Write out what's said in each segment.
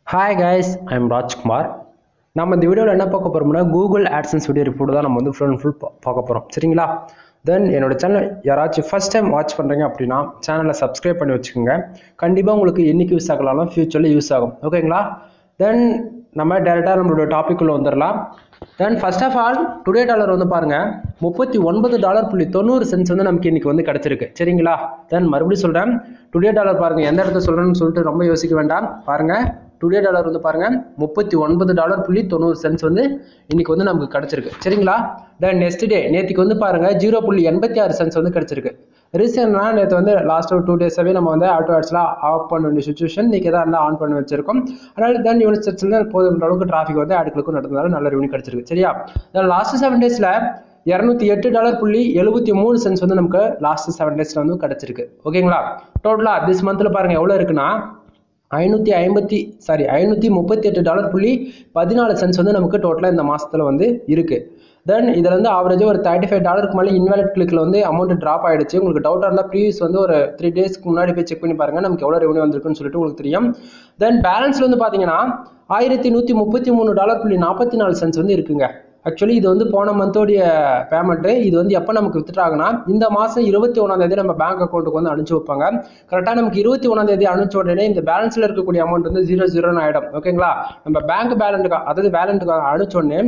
hi guys I am Rajkumar நம்ம இந்த வீடியோவில் என்ன பார்க்க போகிறோம்னா கூகுள் ஆட்சன்ஸ் வீடியோ ரிப்போர்ட் தான் நம்ம வந்து ஃபுல் அண்ட் ஃபுல் பார்க்க போகிறோம் சரிங்களா தென் என்னோட சேனல் யாராச்சும் ஃபஸ்ட் டைம் வாட்ச் பண்ணுறீங்க அப்படின்னா சேனலை சப்ஸ்கிரைப் பண்ணி வச்சுக்கோங்க கண்டிப்பாக உங்களுக்கு என்னைக்கு யூஸ் ஆகலாம் ஃப்யூச்சரில் யூஸ் ஆகும் ஓகேங்களா தென் நம்ம டேரெக்டாக நம்மளோட டாபிக்குள்ளே வந்துடலாம் then first of all today dollar வந்து பாருங்கள் முப்பத்தி ஒன்பது டாலர் புள்ளி தொண்ணூறு சென்ஸ் வந்து நமக்கு இன்னைக்கு வந்து கிடச்சிருக்கு சரிங்களா தென் மறுபடியும் சொல்கிறேன் டுடே டாலர் பாருங்கள் எந்த இடத்துல சொல்கிறேன்னு சொல்லிட்டு ரொம்ப யோசிக்க வேண்டாம் பாருங்கள் டுடே டாலர் வந்து பாருங்க முப்பத்தி ஒன்பது டாலர் புள்ளி தொண்ணூறு சென்ஸ் வந்து இன்னைக்கு வந்து நமக்கு கிடைச்சிருக்கு சரிங்களா தென் நெக்ஸ்ட் டே நேற்றுக்கு வந்து பாருங்க ஜீரோ புள்ளி எண்பத்தி ஆறு சென்ஸ் வந்து கிடைச்சிருக்கு ரீசெண்டாக நேற்று வந்து லாஸ்ட் ஒரு டூ டேஸாகவே நம்ம வந்து ஆட்டோ ஆட்ஸ்லாம் ஆஃப் பண்ண வேண்டிய சுச்சுவேஷன் இன்றைக்கி தான் எல்லாம் ஆன் பண்ணி வச்சிருக்கோம் அதனால தென் யூனிட் சர்ச்சில் போதுன்ற அளவுக்கு டிராஃபிக் வந்து ஆடுகளுக்கும் நடந்ததால நல்ல ரெவன்யூ கிடைச்சிருக்கு சரியா லாஸ்ட் செவன் டேஸில் இரநூத்தி எட்டு டாலர் புள்ளி எழுபத்தி மூணு சென்ஸ் வந்து நமக்கு லாஸ்ட் செவன் டேஸில் வந்து கிடைச்சிருக்கு ஓகேங்களா டோட்டலாக திஸ் மந்தில் பாருங்கள் எவ்வளோ இருக்குன்னா ஐநூற்றி ஐம்பத்தி சாரி ஐநூற்றி முப்பத்தி எட்டு டாலர் புள்ளி பதினாலு சென்ஸ் வந்து நமக்கு டோட்டலாக இந்த மாதத்தில் வந்து இருக்குது தென் இதில் வந்து ஆவரேஜாக ஒரு தேர்ட்டி ஃபைவ் டாலருக்கு மேலே இன்வாலிட் கிளிக்கில் வந்து அமௌண்ட் ட்ராப் ஆகிடுச்சு உங்களுக்கு டவுட்டாக இருந்தால் ப்ரீவியஸ் வந்து ஒரு த்ரீ டேஸ்க்கு முன்னாடி போய் செக் பண்ணி பாருங்கள் நமக்கு எவ்வளோ ரெவன்யூ வந்திருக்குன்னு சொல்லிட்டு உங்களுக்கு தெரியும் தென் பேலன்ஸில் வந்து பார்த்தீங்கன்னா ஆயிரத்தி நூற்றி முப்பத்தி மூணு டாலர் புள்ளி நாற்பத்தி நாலு சென்ஸ் வந்து இருக்குங்க ஆக்சுவலி இது வந்து போன மந்தோடைய பேமெண்ட்டு இது வந்து எப்போ நமக்கு வித்துட்டாங்கன்னா இந்த மாதம் இருபத்தி ஒன்றாந்தேதி நம்ம பேங்க் அக்கௌண்ட்டுக்கு வந்து அனுப்பிச்சு வைப்பாங்க கரெக்டாக நமக்கு இருபத்தி ஒன்றாந்தேதி அனுப்பிச்ச உடனே இந்த பேலன்ஸில் இருக்கக்கூடிய அமௌண்ட் வந்து ஜீரோ ஜீரோன்னு ஆகிடும் ஓகேங்களா நம்ம பேங்க் பேலண்ட்டுக்கு அதாவது பேலண்ட்டுக்கு அனுப்பிச்ச உடனே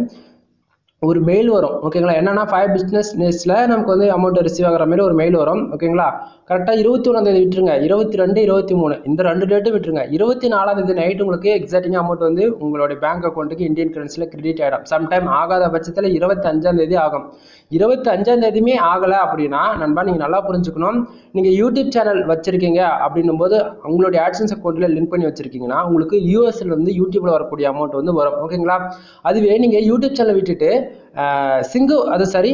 ஒரு மெயில் வரும் ஓகேங்களா என்னன்னா ஃபைவ் பிஸ்னஸ் டேஸில் நமக்கு வந்து அமௌண்ட் ரிசீவ் ஆகிற மாதிரி ஒரு மெயில் வரும் ஓகேங்களா கரெக்டாக இருபத்தி ஒன்றாந்தேதி விட்டுருங்க இருபத்தி ரெண்டு இருபத்தி மூணு இந்த ரெண்டு டேட்டும் விட்டுருங்க இருபத்தி நாலாந்தேதி நைட் உங்களுக்கு எக்ஸாக்டிங் அமௌண்ட் வந்து உங்களுடைய பேங்க் அக்கௌண்ட்டுக்கு இந்தியன் கரன்சியில் கிரெடிட் ஆகிடும் சம்டைம் ஆகாத பட்சத்தில் இருபத்தி அஞ்சாந்தேதி ஆகும் இருபத்தி அஞ்சாந்தேதியுமே ஆகலை அப்படின்னா நண்பா நீங்கள் நல்லா புரிஞ்சுக்கணும் நீங்கள் யூடியூப் சேனல் வச்சுருக்கீங்க அப்படின்னும் போது உங்களுடைய ஆட்சன்ஸ் அக்கௌண்ட்டில் லிங்க் பண்ணி வச்சுருக்கீங்கன்னா உங்களுக்கு யூஎஸ்ல வந்து யூடியூப்பில் வரக்கூடிய அமௌண்ட் வந்து வரும் ஓகேங்களா அதுவே நீங்கள் யூடியூப் சேனல் விட்டுட்டு சிங்கு அது சரி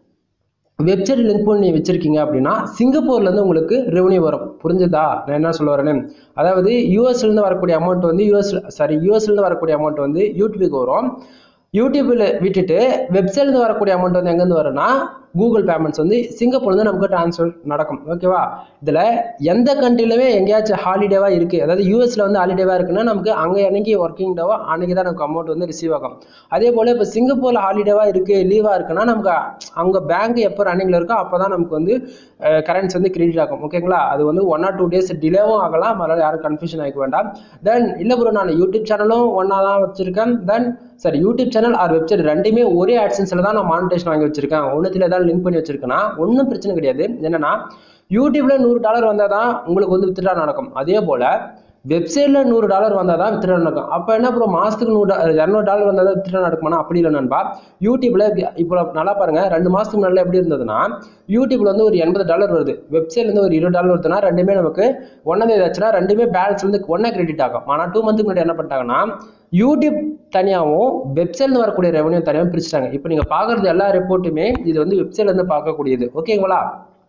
வெப்சைட் லிங்க் பண்ணி வச்சிருக்கீங்க அப்படின்னா சிங்கப்பூர்லேருந்து உங்களுக்கு ரெவன்யூ வரும் புரிஞ்சுதா நான் என்ன சொல்ல வரேன்னு அதாவது யூஎஸ்லேருந்து வரக்கூடிய அமௌண்ட் வந்து யூஎஸ் சாரி யூஎஸ்லேருந்து வரக்கூடிய அமௌண்ட் வந்து யூடியூபுக்கு வரும் யூடியூப்பில் விட்டுட்டு வெப்சைட்லேருந்து வரக்கூடிய அமௌண்ட் வந்து எங்கேருந்து வரும்னா கூகுள் பேமெண்ட்ஸ் வந்து சிங்கப்பூர்லேருந்து நமக்கு ட்ரான்ஸ்ஃபர் நடக்கும் ஓகேவா இதில் எந்த கண்ட்ரிலுமே எங்கேயாச்சும் ஹாலிடேவாக இருக்குது அதாவது யூஎஸில் வந்து ஹாலிடேவாக இருக்குன்னா நமக்கு அங்கே அன்னைக்கு ஒர்க்கிங் டேவோ அன்றைக்கி தான் நமக்கு அமௌண்ட் வந்து ரிசீவ் ஆகும் அதே போல் இப்போ சிங்கப்பூரில் ஹாலிடேவாக இருக்குது லீவாக இருக்குன்னா நமக்கு அவங்க பேங்க் எப்போ ரன்னிங்கில் இருக்கோ அப்போ தான் நமக்கு வந்து கரன்சி வந்து கிரெடிட் ஆகும் ஓகேங்களா அது வந்து ஒன் ஆர் டூ டேஸ் டிலேவும் ஆகலாம் அதனால் யாரும் கன்ஃபியூஷன் ஆகிக்க வேண்டாம் தென் இல்லை ப்ரோ நான் யூடியூப் சேனலும் ஒன்றா தான் வச்சுருக்கேன் தென் சரி யூடியூப் சேனல் ஆர் வெப்சைட் ரெண்டுமே ஒரே ஆட்சன்ஸில் தான் நான் மானிட்டேஷன் வாங்கி வச்சிருக்கேன் ஒன்றுத்தில் ஏதாவது லிங்க் பண்ணி வச்சிருக்கேன்னா ஒன்றும் பிரச்சனை கிடையாது என்னன்னா யூடியூப்ல நூறு டாலர் வந்தால் தான் உங்களுக்கு வந்து வித்ட்ரா நடக்கும் அதே போல் வெப்சைட்டில் நூறு டாலர் வந்தால் தான் வித்ட்ரா நடக்கும் அப்போ என்ன ப்ரோ மாதத்துக்கு நூறு இரநூறு டாலர் வந்தால் தான் வித்ட்ரா நடக்குமானா அப்படி இல்லை நண்பா யூடியூப்ல இப்போ நல்லா பாருங்க ரெண்டு மாதத்துக்கு முன்னாடி எப்படி இருந்ததுன்னா யூடியூப்ல வந்து ஒரு எண்பது டாலர் வருது வெப்சைட்லேருந்து ஒரு இருபது டாலர் வருதுன்னா ரெண்டுமே நமக்கு ஒன்றாந்தேதி ஆச்சுன்னா ரெண்டுமே பேலன்ஸ் வந்து ஒன்றா கிரெடிட் ஆகும் ஆனால் டூ மந்த்துக்கு முன்னாடி என்ன பண்ணிட்டாங்கன்னா யூடியூப் தனியாகவும் வெப்சைட்ல வரக்கூடிய ரெவன்யூ தனியாகவும் பிரிச்சுட்டாங்க இப்போ நீங்கள் பார்க்குறது எல்லா ரிப்போர்ட்டுமே இது வந்து வெப்சைட்லேருந்து பார்க்கக்கூடியது ஓகேங்களா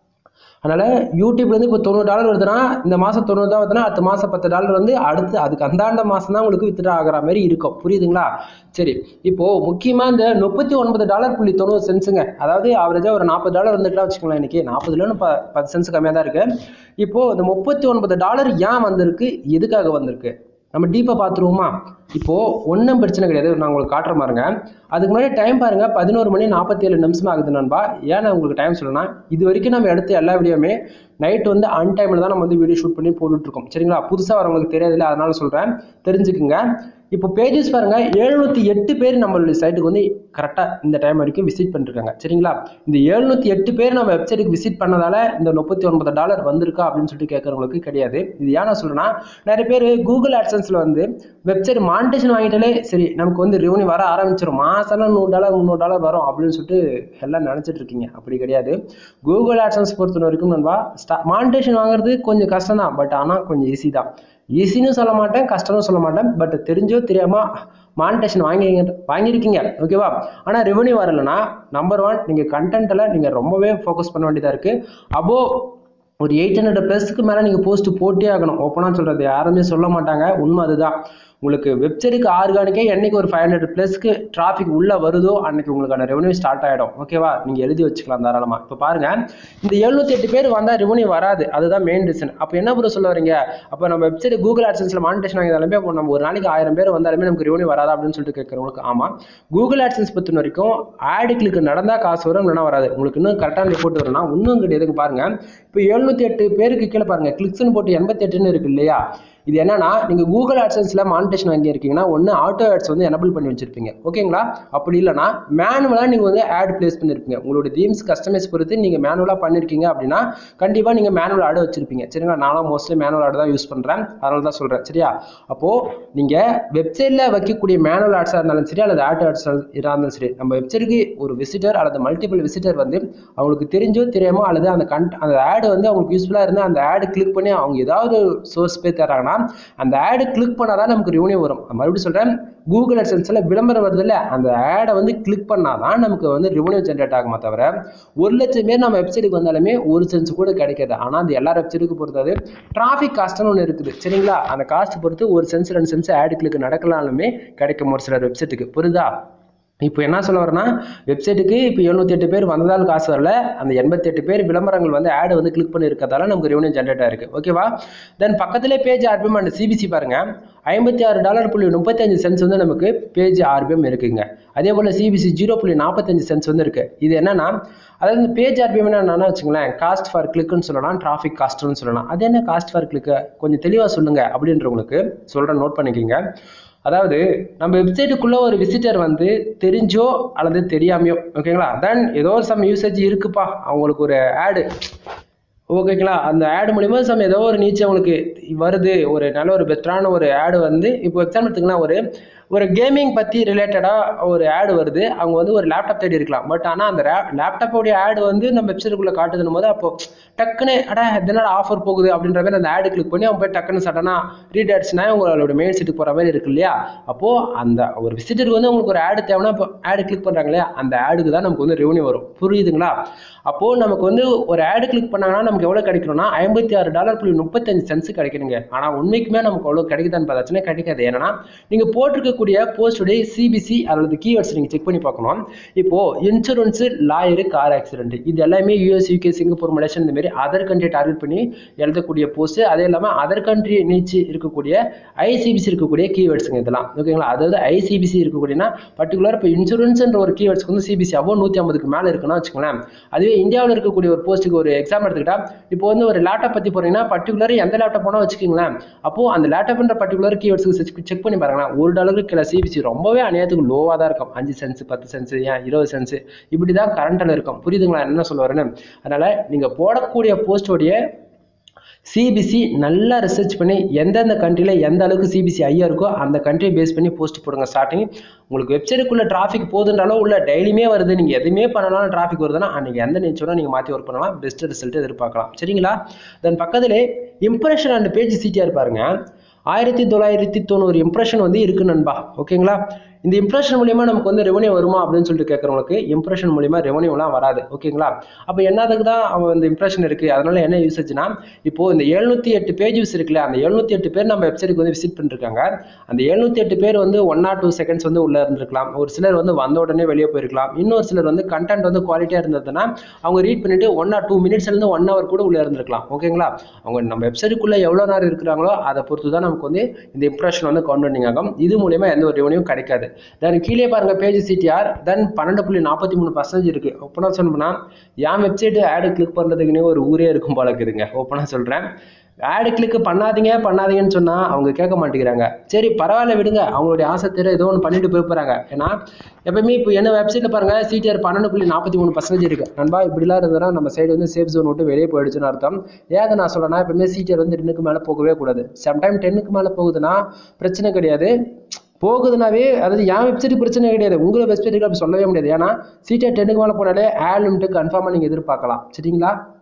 அதனால யூடியூப்லேருந்து இப்போ தொண்ணூறு டாலர் வருதுன்னா இந்த மாதம் தொண்ணூறு தான் வருதுன்னா அடுத்த மாதம் பத்து டாலர் வந்து அடுத்து அதுக்கு அந்தாண்ட மாதம் தான் உங்களுக்கு வித்ட்ரா ஆகிற மாதிரி இருக்கும் புரியுதுங்களா சரி இப்போ முக்கியமாக இந்த முப்பத்தி ஒன்பது டாலர் புள்ளி தொண்ணூறு சென்ஸுங்க அதாவது ஆவரேஜாக ஒரு நாற்பது டாலர் வந்துட்டுலாம் வச்சுக்கலாம் இன்னைக்கு நாற்பதுல ப பத்து சென்ஸ் கம்மியாக தான் இருக்கு இப்போ இந்த முப்பத்தி ஒன்பது டாலர் ஏன் வந்திருக்கு எதுக்காக வந்திருக்கு நம்ம டீப்பாக பார்த்துருவோமா இப்போது ஒன்றும் பிரச்சனை கிடையாது நான் உங்களுக்கு காட்டுற பாருங்க அதுக்கு முன்னாடி டைம் பாருங்க பதினோரு மணி நாற்பத்தி ஏழு நிமிஷம் ஆகுது நண்பா ஏன் நான் உங்களுக்கு டைம் சொல்லணும்னா இது வரைக்கும் நம்ம எடுத்த எல்லா வீடியோமே நைட் வந்து அன் டைமில் தான் நம்ம வந்து வீடியோ ஷூட் பண்ணி போட்டுட்ருக்கோம் சரிங்களா புதுசாக வரவங்களுக்கு தெரியாதுல்ல அதனால சொல்கிறேன் தெரிஞ்சுக்குங்க இப்போ பேஜஸ் பாருங்க எழுநூத்தி எட்டு பேர் நம்மளுடைய சைட்டுக்கு வந்து கரெக்டாக இந்த டைம் வரைக்கும் விசிட் பண்ணிருக்காங்க சரிங்களா இந்த எழுநூத்தி எட்டு பேர் நம்ம வெப்சைட்டுக்கு விசிட் பண்ணதால இந்த முப்பத்தி ஒன்பது டாலர் வந்திருக்கா அப்படின்னு சொல்லிட்டு கேட்கறவங்களுக்கு கிடையாது இது ஏன் நான் சொல்றேன்னா நிறைய பேர் கூகுள் ஆட்சன்ஸ்ல வந்து வெப்சைட் மானிட்டேஷன் வாங்கிட்டாலே சரி நமக்கு வந்து ரெவன்யூ வர ஆரம்பிச்சிடும் மாசம் நூறு டாலர் முந்நூறு டாலர் வரும் அப்படின்னு சொல்லிட்டு எல்லாம் நினைச்சிட்டு இருக்கீங்க அப்படி கிடையாது கூகுள் ஆட்சன்ஸ் பொறுத்த வரைக்கும் நண்பா ஸ்டா மானிட்டேஷன் வாங்குறது கொஞ்சம் கஷ்டம் தான் பட் ஆனால் கொஞ்சம் ஈஸி தான் ஈஸின்னு சொல்ல மாட்டேன் கஷ்டம்னு சொல்ல மாட்டேன் பட் தெரிஞ்சோ தெரியாம மானிட்டேஷன் வாங்கி வாங்கியிருக்கீங்க ஓகேவா ஆனால் ரெவன்யூ வரலன்னா நம்பர் ஒன் நீங்கள் கண்டென்ட்டில் நீங்கள் ரொம்பவே ஃபோக்கஸ் பண்ண வேண்டியதாக இருக்குது அபோ ஒரு எயிட் ஹண்ட்ரட் ப்ளஸ்க்கு மேலே நீங்கள் போஸ்ட் போட்டே ஆகணும் ஓப்பனாக சொல்கிறது யாருமே சொல்ல மாட்டாங்க உண்மை அதுதான் உங்களுக்கு வெப்சைட்டுக்கு ஆர்கானிக்கே என்னைக்கு ஒரு ஃபைவ் ஹண்ட்ரட் ப்ளஸ்க்கு டிராஃபிக் உள்ள வருதோ அன்னைக்கு உங்களுக்கான ரெவன்யூ ஸ்டார்ட் ஆகிடும் ஓகேவா நீங்கள் எழுதி வச்சுக்கலாம் தாராளமாக இப்போ பாருங்க இந்த எழுநூத்தி எட்டு பேர் வந்தால் ரெவன்யூ வராது அதுதான் மெயின் ரீசன் அப்போ என்ன ப்ரோ சொல்ல வரீங்க அப்போ நம்ம வெப்சைட் கூகுள் ஆட்சன்ஸில் மானிட்டேஷன் ஆகிதாலுமே இப்போ நம்ம ஒரு நாளைக்கு ஆயிரம் பேர் வந்தாலுமே நமக்கு ரெவன்யூ வராதா அப்படின்னு சொல்லிட்டு கேட்குறவங்களுக்கு ஆமாம் கூகுள் ஆட்சன்ஸ் பொறுத்த வரைக்கும் ஆடு கிளிக் நடந்தால் காசு வரும் இல்லைனா வராது உங்களுக்கு இன்னும் கரெக்டான ரிப்போர்ட் வரும்னா இன்னும் கிடையாது பாருங்க இப்போ எழுநூத்தி எட்டு பேருக்கு கீழே பாருங்க கிளிக்ஸ்னு போட்டு எண்பத்தி எட்டுன்னு இருக்கு இல்லையா இது என்னன்னா நீங்க கூகுள் ஆட்சன்ஸ்ல மானிட்டேஷன் வாங்கி இருக்கீங்கன்னா ஒன்று ஆட்டோ ஆட்ஸ் வந்து எனபிள் பண்ணி வச்சிருப்பீங்க ஓகேங்களா அப்படி இல்லைனா மேனுவலா நீங்க வந்து ஆட் பிளேஸ் பண்ணிருப்பீங்க உங்களோட தீம்ஸ் கஸ்டமைஸ் பொறுத்து நீங்க மேனுவலா பண்ணிருக்கீங்க அப்படின்னா கண்டிப்பா நீங்க மேனுவல் ஆடு வச்சிருப்பீங்க சரிங்களா நானும் மோஸ்ட்லி மேனுவல் ஆடு தான் யூஸ் பண்றேன் அதனால தான் சொல்றேன் சரியா அப்போ நீங்க வெப்சைட்ல வைக்கக்கூடிய மேனுவல் ஆட்ஸா இருந்தாலும் சரி அல்லது ஆட்டோ ஆட்ஸ் இருந்தாலும் சரி நம்ம வெப்சைட்டுக்கு ஒரு விசிட்டர் அல்லது மல்டிபிள் விசிட்டர் வந்து அவங்களுக்கு தெரிஞ்சோ தெரியாமோ அல்லது அந்த கண்ட் அந்த ஆடு வந்து அவங்களுக்கு யூஸ்ஃபுல்லா இருந்தால் அந்த ஆடு கிளிக் பண்ணி அவங்க ஏதாவது சோர்ஸ் பே தராங்கன்னா அந்த ஆடு கிளிக் பண்ணாதான் நமக்கு ரெவன்யூ வரும் மறுபடியும் சொல்றேன் கூகுள் அட்சன்ஸ்ல விளம்பரம் வருது இல்ல அந்த ஆடை வந்து கிளிக் பண்ணாதான் நமக்கு வந்து ரெவன்யூ ஜென்ரேட் ஆகுமா தவிர ஒரு லட்சம் பேர் நம்ம வெப்சைட்டுக்கு வந்தாலுமே ஒரு சென்ஸ் கூட கிடைக்காது ஆனா அது எல்லா வெப்சைட்டுக்கு பொறுத்தது டிராஃபிக் காஸ்ட்னு ஒன்று இருக்குது சரிங்களா அந்த காஸ்ட் பொறுத்து ஒரு சென்ஸ் ரெண்டு சென்ஸ் ஆடு கிளிக் நடக்கலாலுமே கிடைக்கும் ஒரு சில வெப்சைட்டுக்கு புரியுதா இப்போ என்ன சொல்ல வரேன்னா வெப்சைட்டுக்கு இப்போ எழுநூத்தி எட்டு பேர் வந்ததால் காசு வரல அந்த எண்பத்தி எட்டு பேர் விளம்பரங்கள் வந்து ஆடு வந்து கிளிக் பண்ணி இருக்கிறதால நமக்கு ரெவன்யூ ஜென்ரேட் ஆயிருக்கு ஓகேவா தென் பக்கத்திலே பேஜ் ஆர்பிஎம் அண்ட் சிபிசி பாருங்க ஐம்பத்தி ஆறு டாலர் புள்ளி முப்பத்தஞ்சு சென்ஸ் வந்து நமக்கு பேஜ் ஆர்பிஎம் இருக்குங்க அதே போல சிபிசி ஜீரோ புள்ளி நாற்பத்தஞ்சு சென்ஸ் வந்து இருக்கு இது என்னன்னா அதாவது இந்த பேஜ் ஆர்பிஎம் என்னன்னா வச்சுங்களேன் காஸ்ட் ஃபார் கிளிக்னு சொல்லலாம் டிராஃபிக் காஸ்ட்னு சொல்லலாம் அது என்ன காஸ்ட் ஃபார் கிளிக் கொஞ்சம் தெளிவாக சொல்லுங்க அப்படின்றவங்களுக்கு சொல்றேன் நோட் பண்ணிக்கிங்க அதாவது நம்ம வெப்சைட்டுக்குள்ள ஒரு விசிட்டர் வந்து தெரிஞ்சோ அல்லது தெரியாமையோ ஓகேங்களா தென் ஏதோ ஒரு சம் யூசேஜ் இருக்குப்பா அவங்களுக்கு ஒரு ஆடு ஓகேங்களா அந்த ஆடு மூலியமா சம் ஏதோ ஒரு நீச்சு அவங்களுக்கு வருது ஒரு நல்ல ஒரு பெஸ்டான ஒரு ஆடு வந்து இப்போ எக்ஸாம்பிள் எடுத்துக்கலாம் ஒரு ஒரு கேமிங் பற்றி ரிலேட்டடாக ஒரு ஆடு வருது அவங்க வந்து ஒரு லேப்டாப் தேடி இருக்கலாம் பட் ஆனால் அந்த லேப்டாப்போடைய ஆடு வந்து நம்ம வெப்சைட்டுக்குள்ளே காட்டுதுன்னு போது அப்போ டக்குன்னு அடா இதனால ஆஃபர் போகுது அப்படின்ற மாதிரி அந்த ஆடு கிளிக் பண்ணி அவங்க போய் டக்குன்னு சடனாக ரீட் ஆயிடுச்சுன்னா உங்களோட மெயின் சீட்டுக்கு போகிற மாதிரி இருக்கு இல்லையா அப்போது அந்த ஒரு விசிட்டருக்கு வந்து உங்களுக்கு ஒரு ஆடு தேவைன்னா இப்போ ஆடு கிளிக் பண்ணுறாங்க இல்லையா அந்த ஆடுக்கு தான் நமக்கு வந்து ரெவன்யூ வரும் புரியுதுங்களா அப்போது நமக்கு வந்து ஒரு ஆடு கிளிக் பண்ணாங்கன்னா நமக்கு எவ்வளோ கிடைக்கணும்னா ஐம்பத்தி ஆறு டாலர் புள்ளி முப்பத்தஞ்சு சென்ஸ் கிடைக்கணுங்க ஆனால் உண்மைக்குமே நமக்கு அவ்வளோ கிடைக்குதான்னு பார்த்தாச்சுன்னா கிடைக்காது ஏன்னா நீங்கள் போட்டிருக்கக்கூடிய போஸ்டுடைய சிபிசி அல்லது கீவேர்ட்ஸ் நீங்கள் செக் பண்ணி பார்க்கணும் இப்போ இன்சூரன்ஸ் லாயரு கார் ஆக்சிடென்ட் இது எல்லாமே யூஎஸ் யூகே சிங்கப்பூர் மலேசியா இந்த மாதிரி அதர் கண்ட்ரி டார்கெட் பண்ணி எழுதக்கூடிய போஸ்ட் அதே இல்லாமல் அதர் கண்ட்ரி நீச்சு இருக்கக்கூடிய ஐசிபிசி இருக்கக்கூடிய கீவேர்ட்ஸுங்க இதெல்லாம் ஓகேங்களா அதாவது ஐசிபிசி இருக்கக்கூடியனா பர்டிகுலர் இப்போ இன்சூரன்ஸ்ன்ற ஒரு கீவேர்ட்ஸ்க்கு வந்து சிபிசி அவ்வளோ நூற்றி ஐம்பதுக்கு மேலே இருக்குன்னா வச்சுக்கோங்களேன் அதுவே இந்தியாவில் இருக்கக்கூடிய ஒரு போஸ்ட்டுக்கு ஒரு எக்ஸாம் எடுத்துக்கிட்டா இப்போ வந்து ஒரு லேப்டாப் பற்றி போறீங்கன்னா பர்டிகுலர் எந்த லேப்டாப் போனால் வச்சுக்கோங்களேன் அப்போ அந்த லேப்டாப்ன்ற பர்டிகுலர் கீவேர்ட்ஸ்க்கு செக் பண்ணி பாருங்களேன் ஒரு டாலருக்கு கீழே சிபிசி ரொம்பவே அநியாயத்துக்கு லோவாக தான் இருக்கும் அஞ்சு சென்ஸ் பத்து சென்ஸ் ஏன் இருபது சென்ஸ் இப்படி தான் கரண்டில் இருக்கும் புரியுதுங்களா என்ன சொல்ல வரேன்னு அதனால நீங்கள் போடக்கூடிய போஸ்டோடைய சிபிசி நல்லா ரிசர்ச் பண்ணி எந்தெந்த கண்ட்ரியில் எந்த அளவுக்கு சிபிசி ஐயா இருக்கோ அந்த கண்ட்ரியை பேஸ் பண்ணி போஸ்ட் போடுங்க ஸ்டார்டிங் உங்களுக்கு வெப்சைட்டுக்குள்ள டிராஃபிக் போகுதுன்றாலும் உள்ள டெய்லியுமே வருது நீங்கள் எதுவுமே பண்ணனாலும் டிராஃபிக் வருதுன்னா அன்றைக்கி எந்த நிச்சயம் நீங்கள் மாற்றி ஒர்க் பண்ணலாம் பெஸ்ட் ரிசல்ட் எதிர்பார்க்கலாம் சரிங்களா தென் பக்கத்திலே இம்ப்ரெஷன் அண்ட் பேஜ் சிடிஆர் பாருங்க ஆயிரத்தி தொள்ளாயிரத்தி தொண்ணூறு இம்ப்ரெஷன் வந்து இருக்கு நண்பா ஓகேங்களா இந்த இம்ப்ரெஷன் மூலியமா நமக்கு வந்து ரெவன்யூ வருமா அப்படின்னு சொல்லிட்டு கேட்குறவங்களுக்கு இம்ப்ரெஷன் மூலியமா ரெவன்யூலாம் வராது ஓகேங்களா அப்போ என்னதுக்கு தான் அவன் இந்த இம்ப்ரெஷன் இருக்கு அதனால என்ன யூசேஜ்னா இப்போ இந்த எழுநூத்தி எட்டு பேஜஸ் இருக்குல்ல அந்த எழுநூத்தி எட்டு பேர் நம்ம வெப்சைட்டுக்கு வந்து விசிட் பண்ணிருக்காங்க அந்த எழுநூத்தி எட்டு பேர் வந்து ஒன் ஆர் டூ செகண்ட்ஸ் வந்து உள்ள இருந்திருக்கலாம் ஒரு சிலர் வந்து வந்த உடனே வெளியே போயிருக்கலாம் இன்னொரு சிலர் வந்து கண்டென்ட் வந்து குவாலிட்டியா இருந்ததுன்னா அவங்க ரீட் பண்ணிட்டு ஒன் ஆர் டூ மினிட்ஸ்ல இருந்து ஒன் ஹவர் கூட உள்ள இருந்திருக்கலாம் ஓகேங்களா அவங்க நம்ம வெப்சைட்டுக்குள்ள எவ்வளவு நேரம் இருக்கிறாங்களோ அதை பொறுத்து தான் நமக்கு வந்து இந்த இம்ப்ரெஷன் வந்து கவுண்டிங் ஆகும் இது மூலியமா எந்த ஒரு ரெவன்யூ கிடைக்காது தென் கீழே பாருங்க பேஜ் சிடிஆர் தென் பன்னெண்டு புள்ளி நாற்பத்தி மூணு பர்சன்டேஜ் இருக்கு ஓப்பனாக சொல்லணும்னா என் வெப்சைட் ஆடு கிளிக் பண்ணுறதுக்குன்னே ஒரு ஊரே இருக்கும் போல இருக்குதுங்க ஓப்பனாக சொல்கிறேன் ஆடு கிளிக் பண்ணாதீங்க பண்ணாதீங்கன்னு சொன்னால் அவங்க கேட்க மாட்டேங்கிறாங்க சரி பரவாயில்ல விடுங்க அவங்களுடைய ஆசை தெரிய ஏதோ ஒன்று பண்ணிட்டு போய் போகிறாங்க ஏன்னா எப்பவுமே இப்போ என்ன வெப்சைட்டில் பாருங்க சிடிஆர் பன்னெண்டு புள்ளி நாற்பத்தி மூணு பர்சன்டேஜ் இருக்கு நண்பா இப்படிலாம் இருந்ததுன்னா நம்ம சைடு வந்து சேஃப் ஜோன் விட்டு வெளியே போயிடுச்சுன்னு அர்த்தம் ஏங்க நான் சொல்றேன்னா எப்பவுமே சிடிஆர் வந்து டென்னுக்கு மேலே போகவே கூடாது சம்டைம் டென்னுக்கு மேலே போகுதுன்னா பிரச்சனை கிடையாது போகுதுனாவே அதாவது என் வெப்சைட் பிரச்சனை கிடையாது உங்களை வெப்சைட்டுக்கு அப்படி சொல்லவே முடியாது ஏன்னா சிடிஆர் டென்னுக்கு மேலே போனாலே ஆட் லிமிட்டு கன்ஃபார்மாக நீங்கள் எதிர்பார்க்கலாம் சரிங்களா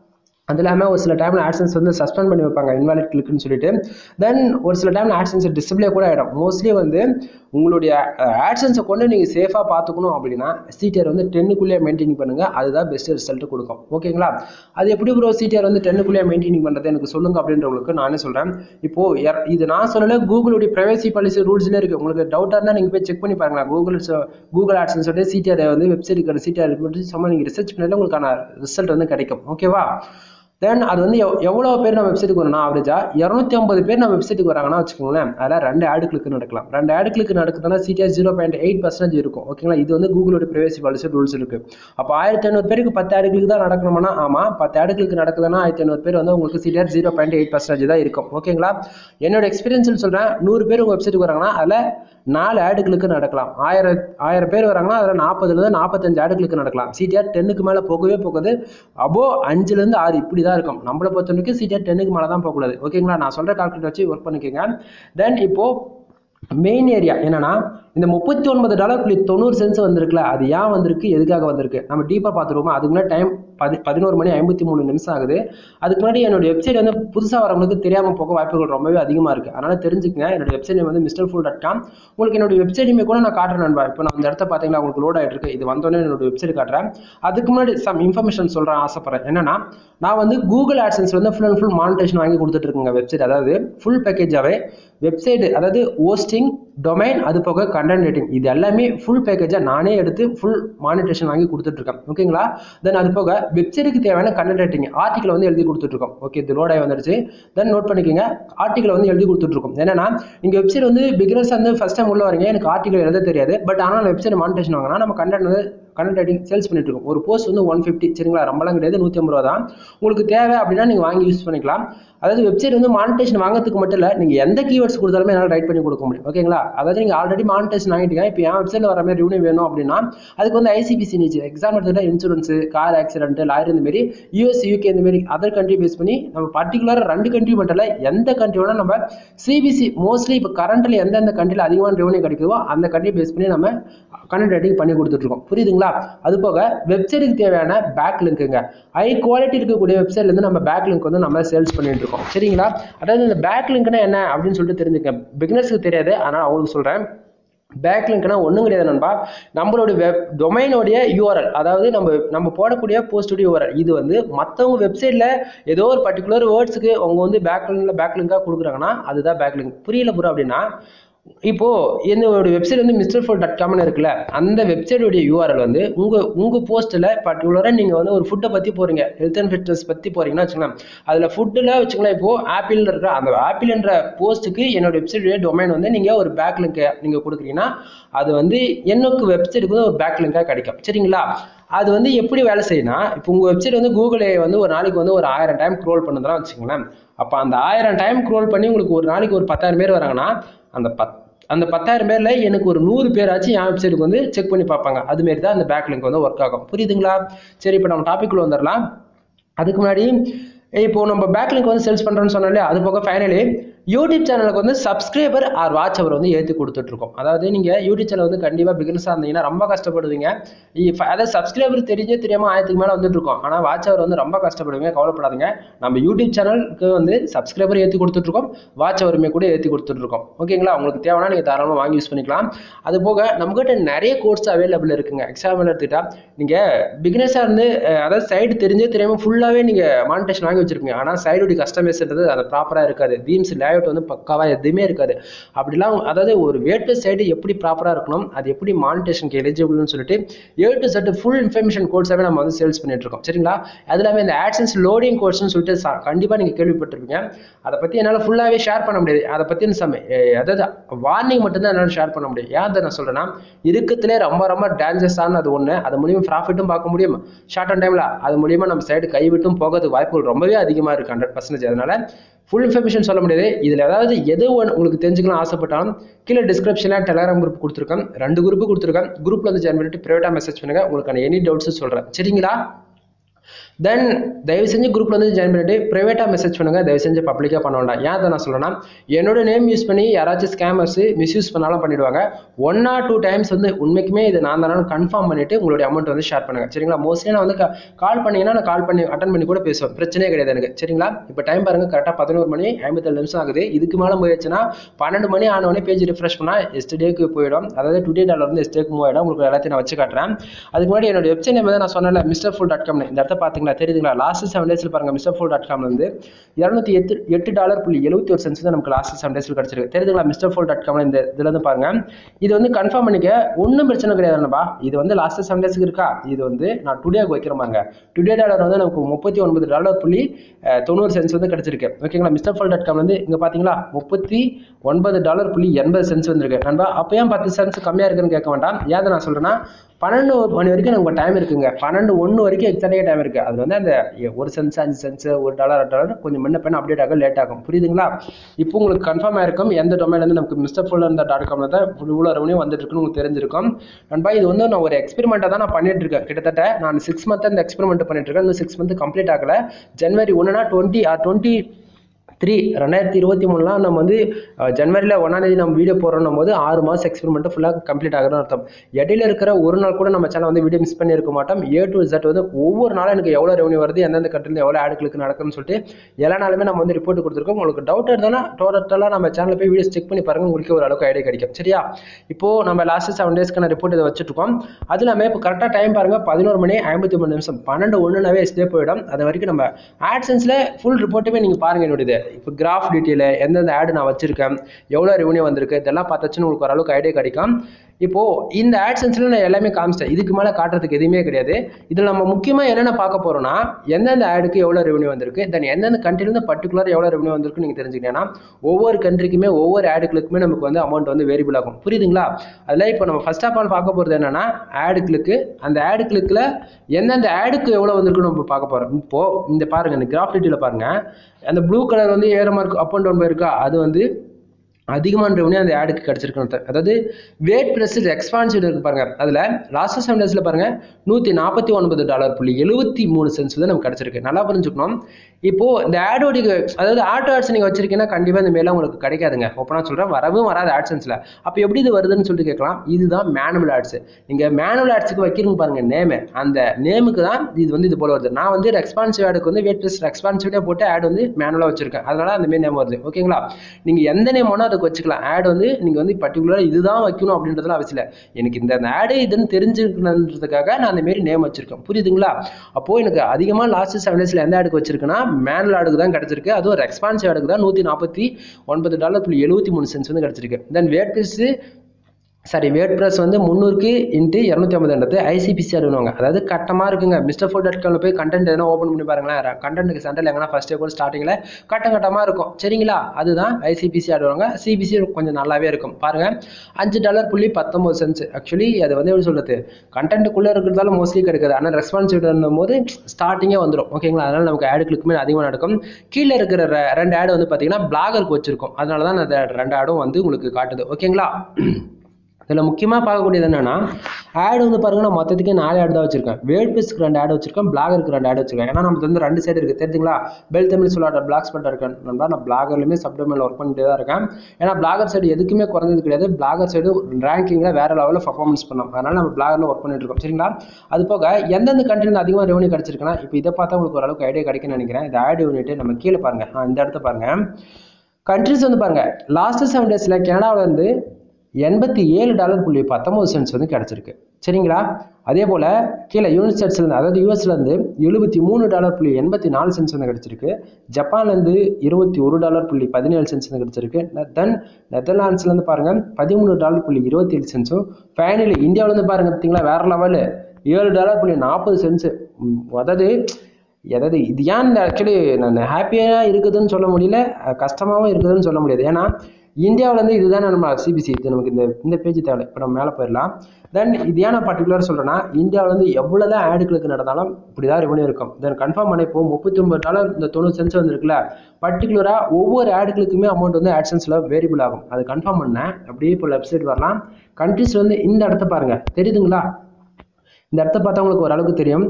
அது இல்லாமல் ஒரு சில டைமில் ஆட்சன்ஸ் வந்து சஸ்பெண்ட் பண்ணி வைப்பாங்க இன்வாலிட் கிளிக்னு சொல்லிட்டு தென் ஒரு சில டைமில் ஆட்சன்ஸ் டிஸ்பிளே கூட ஆகிடும் மோஸ்ட்லி வந்து உங்களுடைய ஆட்சன்ஸை கொண்டு நீங்கள் சேஃபாக பார்த்துக்கணும் அப்படின்னா சிடிஆர் வந்து டென்னுக்குள்ளேயே மெயின்டைன் பண்ணுங்கள் அதுதான் பெஸ்ட் ரிசல்ட் கொடுக்கும் ஓகேங்களா அது எப்படி ப்ரோ சிடிஆர் வந்து டென்னுக்குள்ளேயே மெயின்டைன் பண்ணுறது எனக்கு சொல்லுங்க அப்படின்றவங்களுக்கு நானே சொல்கிறேன் இப்போது இது நான் சொல்லலை கூகுளுடைய ப்ரைவசி பாலிசி ரூல்ஸ்லேயே இருக்குது உங்களுக்கு டவுட்டாக இருந்தால் நீங்கள் போய் செக் பண்ணி பாருங்களேன் கூகுள் கூகுள் ஆட்சன்ஸ் வந்து சிடிஆர் வந்து வெப்சைட்டுக்கான சிடிஆர் சும்மா நீங்கள் ரிசர்ச் பண்ணாலும் உங்களுக்கான ரிசல்ட் வந்து கிடைக்கும் ஓகேவா தென் அது வந்து எவ் எவ்வளோ பேர் நம்ம வெப்சைட்டுக்கு வரணும் ஆவரேஜா இரநூத்தி ஐம்பது பேர் நம்ம வெப்சைட்டுக்கு வராங்கன்னா வச்சுக்கோங்களேன் அதில் ரெண்டு ஆடு கிளிக் நடக்கலாம் ரெண்டு ஆடு கிளிக் நடக்குதுன்னா CTR zero point eight percentage இருக்கும் ஓகேங்களா இது வந்து கூகுளோட ப்ரைவேசி பாலிசி ரூல்ஸ் இருக்கு அப்போ ஆயிரத்தி ஐநூறு பேருக்கு பத்து ஆடு கிளிக் தான் நடக்கணும்னா ஆமாம் பத்து ஆடு கிளிக் நடக்குதுன்னா ஆயிரத்தி ஐநூறு பேர் வந்து உங்களுக்கு CTR zero point eight percentage தான் இருக்கும் ஓகேங்களா என்னோட எக்ஸ்பீரியன்ஸ் சொல்கிறேன் நூறு பேர் உங்கள் வெப்சைட்டுக்கு வராங்கன்னா அதில் நாலு ஆடுகளுக்கு நடக்கலாம் ஆயிரம் ஆயிரம் பேர் வராங்கன்னா அதில் நாற்பதுலேருந்து நாற்பத்தஞ்சு ஆடுகளுக்கு நடக்கலாம் சிடிஆர் டென்னுக்கு மேலே போகவே போகுது அபோ அஞ்சுலேருந்து ஆறு இப்படி தான் இருக்கும் நம்மளை பொறுத்த வரைக்கும் சிடிஆர் டென்னுக்கு மேலே தான் போகக்கூடாது ஓகேங்களா நான் சொல்கிற கால்குலேட் வச்சு ஒர்க் பண்ணிக்கோங்க தென் இப்போது மெயின் ஏரியா என்னன்னா இந்த முப்பத்தி ஒன்பது டாலர் புள்ளி தொண்ணூறு சென்ஸ் வந்திருக்குல்ல அது ஏன் வந்திருக்கு எதுக்காக வந்திருக்கு நம்ம டீப்பாக பார்த்துருவோமா அதுக்கு முன்னாடி டைம் பதி பதினோரு மணி ஐம்பத்தி மூணு நிமிஷம் ஆகுது அதுக்கு முன்னாடி என்னோட வெப்சைட் வந்து புதுசாக வரவங்களுக்கு தெரியாமல் போக வாய்ப்புகள் ரொம்பவே அதிகமாக இருக்குது அதனால் தெரிஞ்சுக்கங்க என்னோட வெப்சைட் வந்து மிஸ்டர் ஃபுல் டாட் காம் உங்களுக்கு என்னோட வெப்சைட்டுமே கூட நான் காட்டுறேன் நண்பா இப்போ நான் இந்த இடத்த பார்த்தீங்களா உங்களுக்கு லோட் ஆகிட்டு இருக்கு இது வந்தோடனே என்னோட வெப்சைட் காட்டுறேன் அதுக்கு முன்னாடி சம் இன்ஃபர்மேஷன் சொல்கிறேன் ஆசைப்படுறேன் என்னன்னா நான் வந்து கூகுள் ஆட்சன்ஸ் வந்து ஃபுல் அண்ட் ஃபுல் மானிட்டேஷன் வாங்கி கொடுத்துட்டு இருக்கேங்க வெப்சைட் அதாவது ஃபுல் பேக்கேஜாகவே வெப்சைட் அதாவது ஹோஸ்டிங் டொமைன் அது போக கண்டென்ட் ரேட்டிங் இது எல்லாமே ஃபுல் பேக்கேஜாக நானே எடுத்து ஃபுல் மானிட்டேஷன் வாங்கி கொடுத்துட்ருக்கேன் ஓகேங்களா தென் அது போக வெப்சைட்டுக்கு தேவையான கண்டென்ட் ரேட்டிங் ஆர்டிக்கல் வந்து எழுதி கொடுத்துட்ருக்கோம் ஓகே இது லோட் ஆகி வந்துடுச்சு தென் நோட் பண்ணிக்கோங்க ஆர்டிக்கல் வந்து எழுதி கொடுத்துட்ருக்கோம் என்னன்னா நீங்கள் வெப்சைட் வந்து பிகினர்ஸ் வந்து ஃபஸ்ட் டைம் உள்ள வரீங்க எனக்கு ஆர்டிக்கல் எழுத தெரியாது பட் ஆனால் வெப்சைட் மானிட்டேஷன் வாங்கினா நம்ம கண்டென்ட் வந்து கண்டென்ட் ரைட்டிங் சேல்ஸ் பண்ணிட்டு இருக்கோம் ஒரு போஸ்ட் வந்து ஒன் ஃபிஃப்டி சரிங்களா ரொம்பலாம் கிடையாது நூற்றி ஐம்பது ரூபா தான் உங்களுக்கு தேவை அப்படின்னா நீங்கள் வாங்கி யூஸ் பண்ணிக்கலாம் அதாவது வெப்சைட் வந்து மானிட்டேஷன் வாங்குறதுக்கு மட்டும் இல்லை நீங்கள் எந்த கீவேர்ட்ஸ் கொடுத்தாலுமே என்னால் ரைட் பண்ணி கொடுக்க முடியும் ஓகேங்களா அதாவது நீங்கள் ஆல்ரெடி மானிட்டேஷன் வாங்கிட்டீங்க இப்போ என் வெப்சைட்டில் வர மாதிரி ரெவன்யூ வேணும் அப்படின்னா அதுக்கு வந்து ஐசிபிசி நீச்சு எக்ஸாம் எடுத்துக்கிட்டா இன்சூரன்ஸ் கார் ஆக்சிடென்ட் லாரி இந்த மாதிரி யூஎஸ் யூகே இந்த மாதிரி அதர் கண்ட்ரி பேஸ் பண்ணி நம்ம பர்டிகுலராக ரெண்டு கண்ட்ரி மட்டும் இல்லை எந்த கண்ட்ரி வேணால் நம்ம சிபிசி மோஸ்ட்லி இப்போ கரண்ட்டில் எந்தெந்த கண்ட்ரியில் அதிகமான ரெவன்யூ கிடைக்குதோ அந்த கண்ட்ரி பேஸ் பண்ணி நம்ம கண்டென்ட் ரைட்டிங் பண்ணி கொடுத்துட்ருக்கோம் புரியுதுங்களா அது போக வெப்சைட்டுக்கு தேவையான பேக் லிங்க்குங்க ஹை குவாலிட்டி இருக்கக்கூடிய வெப்சைட்லேருந்து நம்ம பேக் லிங்க் வந்து நம்ம சேல்ஸ் பண்ணிட்டு இருக்கோம் சரிங்களா அதாவது இந்த பேக் லிங்க்னா என்ன அப்படின்னு சொல்லிட்டு தெரிஞ்சுக்க பிகினர்ஸ்க்கு தெரியாது ஆனால் அவங்களுக்கு சொல்கிறேன் பேக் லிங்க்னா ஒன்றும் கிடையாது நண்பா நம்மளுடைய வெப் டொமைனோடைய யூஆர்எல் அதாவது நம்ம நம்ம போடக்கூடிய போஸ்டுடைய யூஆர்எல் இது வந்து மற்றவங்க வெப்சைட்டில் ஏதோ ஒரு பர்டிகுலர் வேர்ட்ஸுக்கு அவங்க வந்து பேக் லிங்கில் பேக் லிங்காக கொடுக்குறாங்கன்னா அதுதான் பேக் லிங்க் புரியல ப்ரோ அப்படின்னா இப்போ என்னோட வெப்சைட் வந்து மிஸ்டர் ஃபுல் டாட் காம்னு இருக்குல்ல அந்த வெப்சைட்டோடைய யூஆர்எல் வந்து உங்க உங்க போஸ்ட்டில் பர்டிகுலராக நீங்க வந்து ஒரு ஃபுட்டை பத்தி போறீங்க ஹெல்த் அண்ட் ஃபிட்னஸ் பத்தி போறீங்கன்னா வச்சுக்கலாம் அதுல ஃபுட்டில் வச்சுக்கலாம் இப்போ ஆப்பிள் இருக்கிற அந்த ஆப்பிள் என்ற போஸ்ட்டுக்கு என்னோட வெப்சைட்டுடைய டொமைன் வந்து நீங்க ஒரு பேக் லிங்க் நீங்க கொடுக்குறீங்கன்னா அது வந்து எனக்கு வெப்சைட்டுக்கு வந்து ஒரு பேக் லிங்காக கிடைக்கும் சரிங்களா அது வந்து எப்படி வேலை செய்யணும்னா இப்போ உங்கள் வெப்சைட் வந்து கூகுளே வந்து ஒரு நாளைக்கு வந்து ஒரு ஆயிரம் டைம் க்ரோல் பண்ணுறதா வச்சுக்கோங்களேன் அப்போ அந்த ஆயிரம் டைம் க்ரோல் பண்ணி உங்களுக்கு ஒரு நாளைக்கு ஒரு பத்தாயிரம் பேர் வராங்கன்னா அந்த பத் அந்த பத்தாயிரம் பேர்ல எனக்கு ஒரு நூறு பேராச்சும் என் வெப்சைட்டுக்கு வந்து செக் பண்ணி பார்ப்பாங்க அதுமாரி தான் அந்த பேக் லிங்க் வந்து ஒர்க் ஆகும் புரியுதுங்களா சரி இப்போ நம்ம டாபிக் வந்துடலாம் அதுக்கு முன்னாடி இப்போ நம்ம பேக் லிங்க் வந்து சேல்ஸ் பண்ணுறோன்னு சொன்னாலே அது போக ஃபைனலி யூடியூப் சேனலுக்கு வந்து சப்ஸ்கிரைபர் ஆர் வாட்ச் அவர் வந்து ஏற்றி கொடுத்துட்ருக்கோம் அதாவது நீங்கள் யூடியூப் சேனல் வந்து கண்டிப்பாக பிகினஸாக இருந்தீங்கன்னா ரொம்ப கஷ்டப்படுவீங்க இ- அதாவது சப்ஸ்கிரைபர் தெரிஞ்சே தெரியாமல் ஆயிரத்துக்கு மேலே வந்துட்டு இருக்கோம் ஆனால் வாட்ச் அவர் வந்து ரொம்ப கஷ்டப்படுவீங்க கவலைப்படாதீங்க நம்ம யூடியூப் சேனலுக்கு வந்து சப்ஸ்கிரைபர் ஏற்றி கொடுத்துட்ருக்கோம் வாட்ச் அவருமே கூட ஏற்றி கொடுத்துட்ருக்கோம் ஓகேங்களா உங்களுக்கு தேவைன்னா நீங்கள் தாராளமாக வாங்கி யூஸ் பண்ணிக்கலாம் அது போக நம்மகிட்ட நிறைய கோர்ஸ் அவைலபிள் இருக்குங்க எக்ஸாம்பிள் எடுத்துக்கிட்டா நீங்கள் பிகினஸாக இருந்து அஹ், அதாவது சைடு தெரிஞ்சே தெரியாமல் ஃபுல்லாகவே நீங்கள் மானிட்டேஷன் வாங்கி வச்சிருக்கீங்க ஆனால் சைடுடைய கஸ்டமைஸ்ன்றது அது ப்ராப்பராக இருக்காது தீம்ஸ் லேஅவுட் வந்து பக்காவாக எதுவுமே இருக்காது அப்படிலாம் அதாவது ஒரு வேட்டு சைடு எப்படி ப்ராப்பராக இருக்கணும் அது எப்படி மானிட்டேஷனுக்கு எலிஜிபிள்னு சொல்லிட்டு A to Z full information கோர்ஸாகவே நம்ம வந்து சேல்ஸ் பண்ணிட்டு இருக்கோம் சரிங்களா அது இல்லாமல் இந்த ஆட்சன்ஸ் லோடிங் கோர்ஸ்னு சொல்லிட்டு ச- கண்டிப்பா நீங்கள் கேள்விப்பட்டிருப்பீங்க அதை பற்றி என்னால் ஃபுல்லாகவே ஷேர் பண்ண முடியாது அதை பற்றி சம அஹ் அதாவது வார்னிங் மட்டும்தான் என்னால் ஷேர் பண்ண முடியும் ஏன் அதை நான் சொல்கிறேன்னா இருக்கத்திலே ரொம்ப ரொம்ப டேஞ்சரஸான அது ஒன்று அது மூலியமாக ப்ராஃபிட்டும் பார்க்க முடியும் ஷார்ட் அண்ட் டைமில் அது மூலியமாக நம்ம சைடு கைவிட்டும் போகிறதுக்கு வாய்ப்புகள் ரொம்பவே அதிகமாக இருக்குது ஹண்ட்ரட் பர்சன்டேஜ் அதனால ஃபுல் இன்ஃபர்மேஷன் சொல்ல முடியாது இதில் ஏதாவது எது ஒன்று உங்களுக்கு தெரிஞ்சுக்கலாம் ஆசைப்பட்டாலும் கீழே டிஸ்கிரிப்ஷனில் டெலகிராம் குரூப் கொடுத்துருக்கேன் ரெண்டு குரூப்பு கொடுத்துருக்கேன் குரூப்பில் வந்து ஜாயின் பண்ணிட்டு ப்ரைவேட்டாக மெசேஜ் பண்ணுங்க உங்களுக்கான எனி டவுட்ஸ் சொல்கிறேன் சரிங்களா தென் தயவு செஞ்சு குரூப்ல வந்து ஜாயின் பண்ணிட்டு ப்ரைவேட்டாக மெசேஜ் பண்ணுங்க தயவு செஞ்சு பப்ளிக்காக பண்ண வேண்டாம் ஏன் அதை நான் சொல்றேன்னா என்னோட நேம் யூஸ் பண்ணி யாராச்சும் ஸ்கேமர்ஸ் மிஸ்யூஸ் பண்ணாலும் பண்ணிடுவாங்க ஒன் ஆர் டூ டைம்ஸ் வந்து உண்மைக்குமே இது நான் தானு கன்ஃபார்ம் பண்ணிட்டு உங்களுடைய அமௌண்ட் வந்து ஷேர் பண்ணுங்க சரிங்களா மோஸ்ட்லி நான் வந்து கால் பண்ணீங்கன்னா நான் கால் பண்ணி அட்டன் பண்ணி கூட பேசுவேன் பிரச்சனையே கிடையாது எனக்கு சரிங்களா இப்போ டைம் பாருங்க கரெக்டாக பதினோரு மணி ஐம்பத்தேழு நிமிஷம் ஆகுது இதுக்கு மேலே போயிடுச்சுன்னா பன்னெண்டு மணி ஆனவொடனே பேஜ் ரிஃப்ரெஷ் பண்ணால் எஸ்டேக்கு போயிடும் அதாவது டுடே டாலர் வந்து எஸ்டேக்கு மூவ் ஆகிடும் உங்களுக்கு எல்லாத்தையும் நான் வச்சு காட்டுறேன் அதுக்கு முன்னாடி என்னோட வெப்சைட் நேம் நான் சொன்னல மிஸ்டர் ஃபுல் டாட் காம் இந்த இடத்த பார்த்தீங்களா தெரியுதுங்களா லாஸ்ட் செவன் டேஸில் பாருங்க மிஸ்டர் ஃபுல் டாட் காம்ல வந்து இரநூத்தி எட்டு எட்டு டாலர் புள்ளி எழுபத்தி ஒரு சென்ஸ் தான் நமக்கு லாஸ்ட் செவன் டேஸில் கிடச்சிருக்கு தெரியுதுங்களா மிஸ்டர் ஃபுல் டாட் காம்ல இந்த இதுல இருந்து பாருங்க இது வந்து கன்ஃபார்ம் பண்ணிக்க ஒன்றும் பிரச்சனை கிடையாதுப்பா இது வந்து லாஸ்ட் செவன் டேஸ்க்கு இருக்கா இது வந்து நான் டுடேக்கு வைக்கிற பாருங்க டுடே டாலர் வந்து நமக்கு முப்பத்தி ஒன்பது டாலர் புள்ளி அஹ், தொண்ணூறு சென்ஸ் வந்து கிடைச்சிருக்கு ஓகேங்களா மிஸ்டர் ஃபுல் டாட் காம் வந்து இங்க பாத்தீங்களா முப்பத்தி ஒன்பது டாலர் புள்ளி எண்பது சென்ஸ் வந்திருக்கு நண்பா அப்போ ஏன் பத்து சென்ஸ் கம்மியா இருக்குன்னு கேட்க வேண்டாம் ஏன் நான் சொல்றேன்னா பன்னெண்டு மணி வரைக்கும் நமக்கு டைம் இருக்குங்க பன்னெண்டு ஒன்று வரைக்கும் எக்ஸாக்டாக டைம் இருக்கு அது வந்து அந்த ஒரு சென்ஸ் அஞ்சு சென்ஸ் ஒரு டாலர் ரெண்டு டாலர் கொஞ்சம் முன்ன பின்ன அப்டேட் ஆக லேட் ஆகும் புரியுதுங்களா இப்போ உங்களுக்கு கன்ஃபார்ம் ஆயிருக்கும் எந்த டொமைன்ல இருந்து நமக்கு மிஸ்டர் ஃபுல் அந்த டாட் காம்ல தான் இவ்வளோ ரெவன்யூ வந்துட்டு இருக்குன்னு உங்களுக்கு தெரிஞ்சிருக்கும் நண்பா இது வந்து நான் ஒரு எக்ஸ்பெரிமெண்ட்டாக தான் நான் பண்ணிட்டு இருக்கேன் கிட்டத்தட்ட நான் சிக்ஸ் மந்த் இந்த எக்ஸ்பெரிமெண்ட் பண்ணிட்டு இருக்கேன் இன்னும் சிக்ஸ் மந்த் கம்ப்ளீட் ஆகல ஜனவரி ஒன்றுனா டுவெண்ட்டி டுவெண்ட்டி த்ரீ ரெண்டாயிரத்தி இருபத்தி மூணுலாம் நம்ம வந்து அஹ், ஜனவரியில் ஒன்றாந்தேதி நம்ம வீடியோ போடுறோம் போது ஆறு மாதம் எக்ஸ்பெரிமெண்ட் ஃபுல்லாக கம்ப்ளீட் ஆகுதுன்னு அர்த்தம் இடையில இருக்கிற ஒரு நாள் கூட நம்ம சேனல் வந்து வீடியோ மிஸ் பண்ணியிருக்க மாட்டோம் ஏ டு Z வந்து ஒவ்வொரு நாளும் எனக்கு எவ்வளோ ரெவன்யூ வருது எந்தெந்த கண்ட்ரியில் எவ்வளோ ஆடுகளுக்கு நடக்குதுன்னு சொல்லிட்டு எல்லா நாளுமே நம்ம வந்து ரிப்போர்ட் கொடுத்துருக்கோம் உங்களுக்கு டவுட் இருந்தாலும் டோட்டலாக நம்ம சேனலில் போய் வீடியோஸ் செக் பண்ணி பாருங்க உங்களுக்கு ஒரு அளவுக்கு ஐடியா கிடைக்கும் சரியா இப்போ நம்ம லாஸ்ட் செவன் டேஸ்க்கான ரிப்போர்ட் இதை வச்சுருக்கோம் அது இல்லாமல் இப்போ கரெக்டாக டைம் பாருங்க பதினோரு மணி ஐம்பத்தி மூணு நிமிஷம் பன்னெண்டு ஒன்றுனாவே எஸ்டே போயிடும் அது வரைக்கும் நம்ம ஆட்சன்ஸில் ஃபுல் ரிப்போர்ட்டுமே நீங்கள் பாருங்க என்னுடையது இப்போ கிராஃப் டீட்டெயில் எந்தெந்த ஆடு நான் வச்சிருக்கேன் எவ்வளோ ரெவன்யூ வந்திருக்கு இதெல்லாம் பார்த்தாச்சுன்னு உங்களுக்கு ஓரளவுக்கு ஐடியா கிடைக்கும் இப்போ இந்த ஆட்சன்ஸில் நான் எல்லாமே காமிச்சிட்டேன் இதுக்கு மேலே காட்டுறதுக்கு எதுவுமே கிடையாது இதில் நம்ம முக்கியமாக என்னென்ன பார்க்க போறோம்னா எந்தெந்த ஆடுக்கு எவ்வளோ ரெவன்யூ வந்திருக்கு தென் எந்தெந்த கண்ட்ரிலேருந்து பர்டிகுலர் எவ்வளோ ரெவன்யூ வந்திருக்கு நீங்கள் தெரிஞ்சுக்கிட்டீங்கன்னா ஒவ்வொரு கண்ட்ரிக்குமே ஒவ்வொரு ஆடுகளுக்குமே நமக்கு வந்து அமௌண்ட் வந்து வேரியபிள் ஆகும் புரியுதுங்களா அதில் இப்போ நம்ம ஃபர்ஸ்ட் ஆஃப் ஆல் பார்க்க போகிறது என்னன்னா ஆடு கிளிக்கு அந்த ஆடு கிளிக்கில் எந்தெந்த ஆடுக்கு எவ்வளோ வந்திருக்குன்னு நம்ம பார்க்க போகிறோம் இப்போ இந்த பாருங்க இந்த கிராஃப் டீட்டெயில் பாருங்க அந்த ப்ளூ கலர் வந்து ஏற மார்க் அப் அண்ட் டவுன் போயிருக்கா அது வந்து அதிகமான ரெவன்யூ அந்த ஆடுக்கு கிடைச்சிருக்கு அதாவது வேட் பிளஸ் எக்ஸ்பான்சிவ் இருக்கு பாருங்க அதுல லாஸ்ட் செவன் டேஸ்ல பாருங்க நூத்தி நாற்பத்தி ஒன்பது டாலர் புள்ளி எழுபத்தி மூணு சென்ஸ் வந்து நமக்கு கிடைச்சிருக்கு நல்லா புரிஞ்சுக்கணும் இப்போ இந்த ஆடோடைய அதாவது ஆட்டோ ஆட்ஸ் நீங்க வச்சிருக்கீங்கன்னா கண்டிப்பா இந்த மேல உங்களுக்கு கிடைக்காதுங்க ஓப்பனா சொல்றேன் வரவும் வராது ஆட்சன்ஸ்ல அப்ப எப்படி இது வருதுன்னு சொல்லிட்டு கேட்கலாம் இதுதான் மேனுவல் ஆட்ஸ் நீங்க மேனுவல் ஆட்ஸுக்கு வைக்கிறீங்க பாருங்க நேம் அந்த நேமுக்கு தான் இது வந்து இது போல வருது நான் வந்து ரெஸ்பான்சிவ் ஆடுக்கு வந்து வேட் பிளஸ் ரெஸ்பான்சிவிட்டியா போட்டு ஆட் வந்து மேனுவலா வச்சிருக்கேன் அதனால அந்த மாதிரி நேம் வருது ஓகேங்களா நீங்க எந்த நேம் வேணா அதுக்கு வச்சுக்கலாம் ஆட் வந்து நீங்க வந்து பர்டிகுலரா இதுதான் வைக்கணும் அப்படின்றதுலாம் அவசியம் இல்லை எனக்கு இந்த ஆடு இதுன்னு தெரிஞ்சுக்கணுன்றதுக்காக நான் அந்த மாதிரி நேம் வச்சிருக்கேன் புரியுதுங்களா அப்போ எனக்கு அதிகமா லாஸ்ட் செவன் டேஸ்ல எந்த ஆடுக்கு வச்சிருக்கேன்னா மேனுவல் ஆடுக்கு தான் கிடைச்சிருக்கு அதுவும் ரெஸ்பான்சிவ் ஆடுக்கு தான் நூத்தி நாற்பத்தி ஒன்பது டாலர் புள்ளி எழுபத்தி மூணு சென்ஸ் வந்து கிடைச்சிருக்கு then word plus sorry WordPress வந்து முந்நூறுக்கு இன்ட்டு இரநூத்தி ஐம்பதுன்றது ஐசிபிசி அடுவாங்க அதாவது கட்டமாக இருக்குங்க மிஸ்டர் ஃபோர் டாட் காமில் போய் கண்டென்ட் எதனா ஓப்பன் பண்ணி பாருங்களேன் கண்டென்ட்டுக்கு சென்டரில் எங்கன்னா ஃபர்ஸ்ட் கூட ஸ்டார்டிங்கில் கட்டம் கட்டமாக இருக்கும் சரிங்களா அதுதான் ஐசிபிசி ஆடுவாங்க சிபிசி கொஞ்சம் நல்லாவே இருக்கும் பாருங்க அஞ்சு டாலர் புள்ளி பத்தொம்பது சென்ஸ் ஆக்சுவலி அது வந்து எப்படி சொல்றது கண்டென்ட்டுக்குள்ளே இருக்கிறதால மோஸ்ட்லி கிடைக்காது ஆனால் ரெஸ்பான்சிபிலிட்டி போது ஸ்டார்டிங்கே வந்துடும் ஓகேங்களா அதனால நமக்கு ஆடு கிளிக்குமே அதிகமாக நடக்கும் கீழே இருக்கிற ரெ- ரெண்டு ஆடு வந்து பார்த்தீங்கன்னா பிளாகருக்கு வச்சிருக்கோம் அதனால தான் அந்த ரெண்டு ஆடும் வந்து உங்களுக்கு காட்டுது ஓகேங்களா இதில் முக்கியமாக பார்க்கக்கூடியது என்னன்னா ஆடு வந்து பாருங்க நான் மொத்தத்துக்கு நாலு ஆடு தான் வச்சிருக்கேன் வேட் பிஸ்க்கு ரெண்டு ஆடு வச்சிருக்கேன் பிளாகருக்கு ரெண்டு ஆடு வச்சிருக்கேன் ஏன்னா நமக்கு வந்து ரெண்டு சைடு இருக்குது தெரிஞ்சுங்களா பெல் தமிழ் சொல்லாட பிளாக் ஸ்பெட் இருக்கேன் நண்பா நான் பிளாகர்லையுமே சப்டமில் ஒர்க் பண்ணிட்டே தான் இருக்கேன் ஏன்னா பிளாகர் சைடு எதுக்குமே குறைஞ்சது கிடையாது பிளாகர் சைடு ரேங்கிங்கில் வேற லெவலில் பர்ஃபார்மன்ஸ் பண்ணோம் அதனால நம்ம பிளாகரில் ஒர்க் பண்ணிட்டு இருக்கோம் சரிங்களா அது போக எந்தெந்த கண்ட்ரியில் அதிகமாக ரெவன்யூ கிடைச்சிருக்குன்னா இப்போ இதை பார்த்தா உங்களுக்கு ஓரளவுக்கு ஐடியா கிடைக்கும்னு நினைக்கிறேன் இந்த ஆடு யூனிட் நம்ம கீழே பாருங்க ஆ, இந்த இடத்த பாருங்க கண்ட்ரிஸ் வந்து பாருங்க லாஸ்ட் செவன் டேஸில் கனடாவில் வந்து எண்பத்தி ஏழு டாலர் புள்ளி பத்தொன்பது சென்ட்ஸ் வந்து கிடைச்சிருக்கு சரிங்களா அதே போல் கீழே யூனிட் ஸ்டேட்ஸ்லேருந்து அதாவது யூஎஸ்லேருந்து எழுபத்தி மூணு டாலர் புள்ளி எண்பத்தி நாலு சென்ட்ஸ் வந்து கிடைச்சிருக்கு ஜப்பான்லேருந்து இருபத்தி ஒரு டாலர் புள்ளி பதினேழு சென்ட்ஸ் வந்து கிடைச்சிருக்கு தென் நெதர்லாண்ட்ஸ்லேருந்து பாருங்க பதிமூணு டாலர் புள்ளி இருபத்தி ஏழு சென்ட்ஸும் ஃபைனலி இந்தியாவிலேருந்து பாருங்க பார்த்தீங்களா வேற லெவலு ஏழு டாலர் புள்ளி நாற்பது சென்ட்ஸு அதாவது அதாவது இது ஏன் இந்த ஆக்சுவலி நான் ஹாப்பியாக இருக்குதுன்னு சொல்ல முடியல அஹ் கஷ்டமாவும் இருக்குதுன்னு சொல்ல முடியாது ஏன்னா இந்தியாவிலேருந்து இதுதான் நம்ம சிபிசி இது நமக்கு இந்த இந்த பேஜ் தேவை இப்போ நம்ம மேலே போயிடலாம் தென் இது ஏன் நான் பர்டிகுலர் சொல்கிறேன்னா இந்தியாவிலேருந்து எவ்வளோ தான் ஆடுகளுக்கு நடந்தாலும் இப்படி தான் ரெவன்யூ இருக்கும் தென் கன்ஃபார்ம் பண்ண இப்போ முப்பத்தி ஒன்பது டாலர் இந்த தொண்ணூறு சென்ஸ் வந்துருக்குல்ல பர்டிகுலராக ஒவ்வொரு ஆடுகளுக்குமே அமௌண்ட் வந்து ஆட்சன்ஸில் வேரியபிள் ஆகும் அது கன்ஃபார்ம் பண்ணேன் அப்படியே இப்போ வெப்சைட் வரலாம் கண்ட்ரிஸ் வந்து இந்த இடத்த பாருங்க தெரியுதுங்களா இந்த இடத்த பார்த்தா உங்களுக்கு ஓரளவுக்கு தெரியும்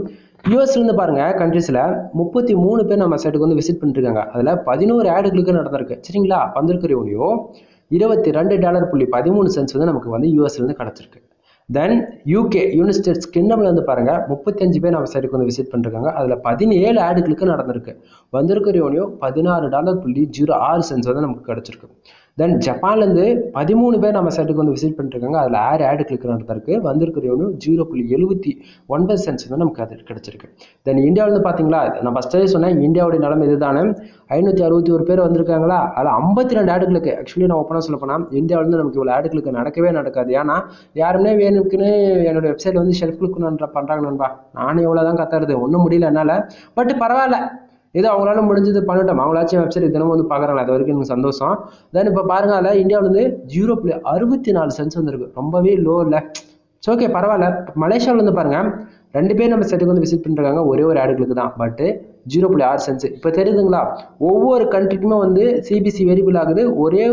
யூஎஸ்லேருந்து பாருங்க கண்ட்ரீஸில் முப்பத்தி மூணு பேர் நம்ம சைட்டுக்கு வந்து விசிட் பண்ணிருக்காங்க அதில் பதினோரு ஆடுகளுக்கு நடந்திருக்கு சரிங்களா வந்திருக்க ரெவன்யூ இருபத்தி ரெண்டு டாலர் புள்ளி பதிமூணு சென்ஸ் வந்து நமக்கு வந்து யூஎஸ்லேருந்து கிடச்சிருக்கு தென் யூகே யூனிட் ஸ்டேட்ஸ் கிங்டம்ல இருந்து பாருங்க முப்பத்தஞ்சு பேர் நம்ம சைடுக்கு வந்து விசிட் பண்ணிருக்காங்க அதில் பதினேழு ஆடுகளுக்கு நடந்திருக்கு வந்திருக்க ரெவன்யூ பதினாறு டாலர் புள்ளி ஜீரோ ஆறு சென்ஸ் வந்து நமக்கு கிடச்சிருக்கு தென் ஜப்பான்லேருந்து பதிமூணு பேர் நம்ம சைட்டுக்கு வந்து விசிட் பண்ணிருக்காங்க அதில் ஆறு ஆடுகளுக்கு நடந்திருக்கு வந்திருக்க ரெவன்யூ ஜீரோ புள்ளி எழுபத்தி ஒன்பது சென்ஸ் வந்து நமக்கு அது கிடச்சிருக்கு தென் இந்தியாவிலேருந்து பார்த்தீங்களா நான் ஃபஸ்ட்டே சொன்னேன் இந்தியாவுடைய நிலைமை இதுதானே ஐநூற்றி அறுபத்தி ஒரு பேர் வந்திருக்காங்களா அதில் ஐம்பத்தி ரெண்டு ஆடுகளுக்கு ஆக்சுவலி நான் ஓப்பனாக சொல்ல போனால் இந்தியாவிலேருந்து நமக்கு இவ்வளோ ஆடுகளுக்கு நடக்கவே நடக்காது ஏன்னா யாருமே வேணுக்குன்னு என்னோட வெப்சைட் வந்து ஷெல்ஃப் கொடுக்கணுன்ற பண்ணுறாங்க நண்பா நானும் எவ்வளோ தான் கத்துறது ஒன்றும் முடியல என்னால் பட் பரவாயில்ல ஏதோ அவங்களால முடிஞ்சது பண்ணட்டும் அவங்களாச்சும் வெப்சைட் தினமும் வந்து பார்க்குறாங்க அது வரைக்கும் எனக்கு சந்தோஷம் தென் இப்போ பாருங்க அதில் இந்தியாவிலேருந்து ஜீரோ புள்ளி அறுபத்தி நாலு சென்ஸ் வந்திருக்கு ரொம்பவே லோ இல்லை ஓகே பரவாயில்ல மலேசியாவிலேருந்து பாருங்க ரெண்டு பேர் நம்ம செட்டுக்கு வந்து விசிட் பண்ணிருக்காங்க ஒரே ஒரு ஆடுகளுக்கு தான் பட்டு ஜீரோ புள்ளி ஆறு சென்ஸ் இப்போ தெரியுதுங்களா ஒவ்வொரு கண்ட்ரிக்குமே வந்து சிபிசி வேரியபிள் ஆகுது ஒரே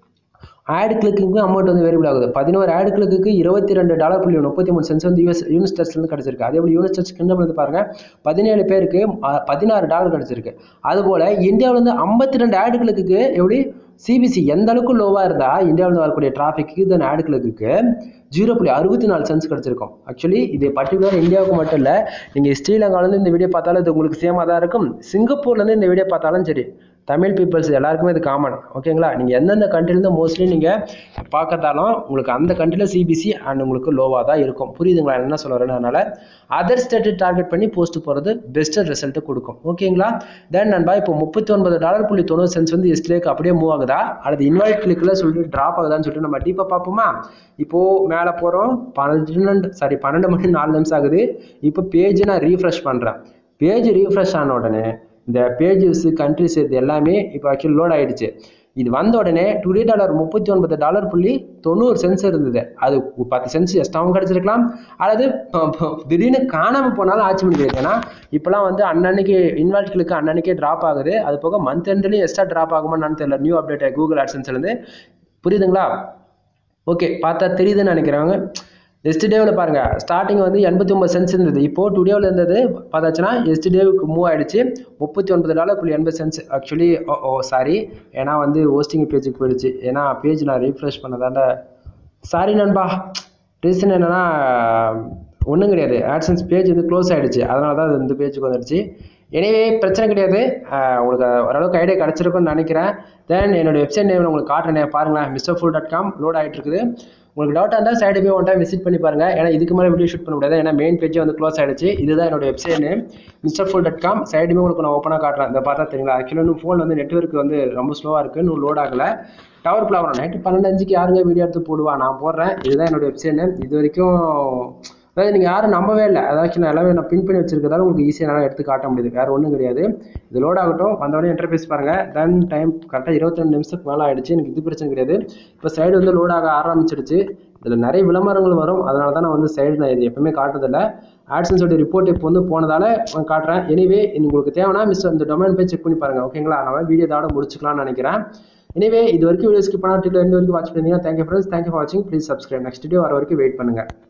ஆட் கிளிக்கு அமௌண்ட் வந்து வேரியபிள் ஆகுது பதினோரு ஆட் கிளிக்கு இருபத்தி ரெண்டு டாலர் புள்ளி முப்பத்தி மூணு சென்ஸ் வந்து யூஎஸ் யூனிஸ்டர்ஸ்லேருந்து கிடச்சிருக்கு அதே போல் யூனிஸ்டர்ஸ் கிங்டம் வந்து பாருங்க பதினேழு பேருக்கு அஹ், பதினாறு டாலர் கிடச்சிருக்கு அதுபோல் இந்தியாவிலேருந்து ஐம்பத்தி ரெண்டு ஆட் கிளிக்கு எப்படி சிபிசி எந்த அளவுக்கு லோவாக இருந்தால் இந்தியாவில் வரக்கூடிய டிராஃபிக்கு தென் ஆட் கிளிக்கு ஜீரோ புள்ளி அறுபத்தி நாலு சென்ஸ் கிடச்சிருக்கும் ஆக்சுவலி இது பர்டிகுலர் இந்தியாவுக்கு மட்டும் இல்லை நீங்கள் ஸ்ரீலங்காலேருந்து இந்த வீடியோ பார்த்தாலும் இது உங்களுக்கு சேமாக தான் இருக்கும் சிங்கப்பூர்லேருந்து இந்த வீடியோ பார்த்தாலும் சரி தமிழ் பீப்புள்ஸ் எல்லாருக்குமே இது காமன் ஓகேங்களா நீங்கள் எந்தெந்த கண்ட்ரிலேருந்து மோஸ்ட்லி நீங்கள் பார்க்கறதாலும் உங்களுக்கு அந்த கண்ட்ரியில் சிபிசி அண்ட் உங்களுக்கு லோவாக தான் இருக்கும் புரியுதுங்களா என்ன சொல்ல வரேன்னு அதனால் அதர் ஸ்டேட்டை டார்கெட் பண்ணி போஸ்ட் போகிறது பெஸ்ட்டு ரிசல்ட்டு கொடுக்கும் ஓகேங்களா தென் நண்பா இப்போ முப்பத்தி ஒன்பது டாலர் புள்ளி தொண்ணூறு சென்ஸ் வந்து எஸ்டிலேக்கு அப்படியே மூவ் ஆகுதா அல்லது இன்வைட் கிளிக்கில் சொல்லிட்டு ட்ராப் ஆகுதான்னு சொல்லிட்டு நம்ம டீப்பாக பார்ப்போமா இப்போது மேலே போகிறோம் பன்னெண்டு சாரி பன்னெண்டு மணி நாலு நிமிஷம் ஆகுது இப்போ பேஜ் நான் ரீஃப்ரெஷ் பண்ணுறேன் பேஜ் ரீஃப்ரெஷ் ஆன உடனே இந்த பேஜஸ் கண்ட்ரிஸ் இது எல்லாமே இப்போ ஆக்சுவலி லோட் ஆயிடுச்சு இது வந்த உடனே டுடே டாலர் முப்பத்தி ஒன்பது டாலர் புள்ளி தொண்ணூறு சென்ஸ் இருந்தது அது பத்து சென்ஸ் எக்ஸ்ட்ராவும் கிடச்சிருக்கலாம் அல்லது ப- ப- திடீர்னு காணாமல் போனாலும் ஆட்சி முடியாது ஏன்னா இப்போலாம் வந்து அன்னன்னைக்கு இன்வால்ட்களுக்கு அன்னன்னைக்கே ட்ராப் ஆகுது அது போக மந்த் எண்ட்லேயும் எக்ஸ்ட்ரா ட்ராப் ஆகுமான்னு தெரியல நியூ அப்டேட் கூகுள் ஆட்சன்ஸ்லேருந்து புரியுதுங்களா ஓகே பார்த்தா தெரியுதுன்னு நினைக்கிறவங்க எஸ்டிடேவில் பாருங்க ஸ்டார்டிங் வந்து எண்பத்தி ஒன்பது சென்ஸ் இருந்தது இப்போ டுடேவில் இருந்தது பார்த்தாச்சுன்னா எஸ்டிடேவுக்கு மூவ் ஆயிடுச்சு முப்பத்தி ஒன்பது டாலர் புள்ளி எண்பது cents actually oh oh sorry ஏன்னா வந்து ஹோஸ்டிங் பேஜுக்கு போயிடுச்சு ஏன்னா பேஜ் நான் ரீஃப்ரெஷ் பண்ணதாண்ட சாரி நண்பா ரீசன் என்னன்னா ஒன்றும் கிடையாது ஆட்சன்ஸ் பேஜ் வந்து க்ளோஸ் ஆயிடுச்சு அதனால தான் அது இந்த பேஜுக்கு வந்துடுச்சு எனவே பிரச்சனை கிடையாது ஆஹ் உங்களுக்கு ஓரளவுக்கு ஐடியா கிடச்சிருக்கும்னு நினைக்கிறேன் தென் என்னோட வெப்சைட் நேம் உங்களுக்கு காட்டுறேன் பாருங்களேன் mister full dot com load ஆகிட்டு இருக்குது உங்களுக்கு டவுட்டாக இருந்தால் சைடு போய் ஒன் டைம் விசிட் பண்ணி பாருங்க ஏன்னா இதுக்கு மேலே வீடியோ ஷூட் பண்ண முடியாது ஏன்னா மெயின் பேஜே வந்து க்ளோஸ் ஆயிடுச்சு இதுதான் என்னோட website name mister full dot com சைடுமே உங்களுக்கு நான் ஓப்பனாக காட்டுறேன் இந்த பார்த்தா தெரியுங்களா ஆக்சுவலாக இன்னும் ஃபோன் வந்து நெட்ஒர்க் வந்து ரொம்ப ஸ்லோவாக இருக்குது இன்னும் லோட் ஆகலை டவர் ப்ளாவரம் நைட்டு பன்னெண்டு அஞ்சுக்கு யாருங்க வீடியோ எடுத்து போடுவா நான் போடுறேன் இதுதான் என்னோட வெப்சைட் நேம் இது வரைக்கும் அதாவது நீங்கள் யாரும் நம்பவே இல்லை அதாச்சும் நான் எல்லாமே நான் பின் பண்ணி வச்சிருக்கதால உங்களுக்கு ஈஸியாக என்னால் எடுத்து காட்ட முடியுது வேறு ஒன்றும் கிடையாது இது லோட் ஆகட்டும் வந்தோடனே இன்டர்ஃபேஸ் பாருங்கள் தென் டைம் கரெக்டாக இருபத்தி ரெண்டு நிமிஷத்துக்கு மேலே ஆயிடுச்சு எனக்கு இது பிரச்சனை கிடையாது இப்போ சைடு வந்து லோட் ஆக ஆரம்பிச்சிடுச்சு இதில் நிறைய விளம்பரங்கள் வரும் அதனால தான் நான் வந்து சைடு நான் இது எப்பவுமே காட்டுறதில்ல ஆட்ஸன்ஸோட ரிப்போர்ட் இப்போ வந்து போனதால நான் காட்டுறேன் எனிவே உங்களுக்கு தேவைன்னா மிஸ்டர் இந்த டொமைன் போய் செக் பண்ணி பாருங்க ஓகேங்களா நான் வீடியோ இதோட முடிச்சுக்கலாம்னு நினைக்கிறேன் எனிவே இது வரைக்கும் வீடியோ ஸ்கிப் பண்ணாட்டில் ரெண்டு வரைக்கும் வாட்ச் பண்ணீங்கன்னா தேங்க்யூ ஃப்ரெண்ட்ஸ் தேங்க்யூ ஃபார் வாட்சிங் ப்ளீஸ் சப்ஸ்கிரைப் நெக்ஸ்ட் வீடியோ வர வரைக்கும் வெயிட் பண்ணுங்கள்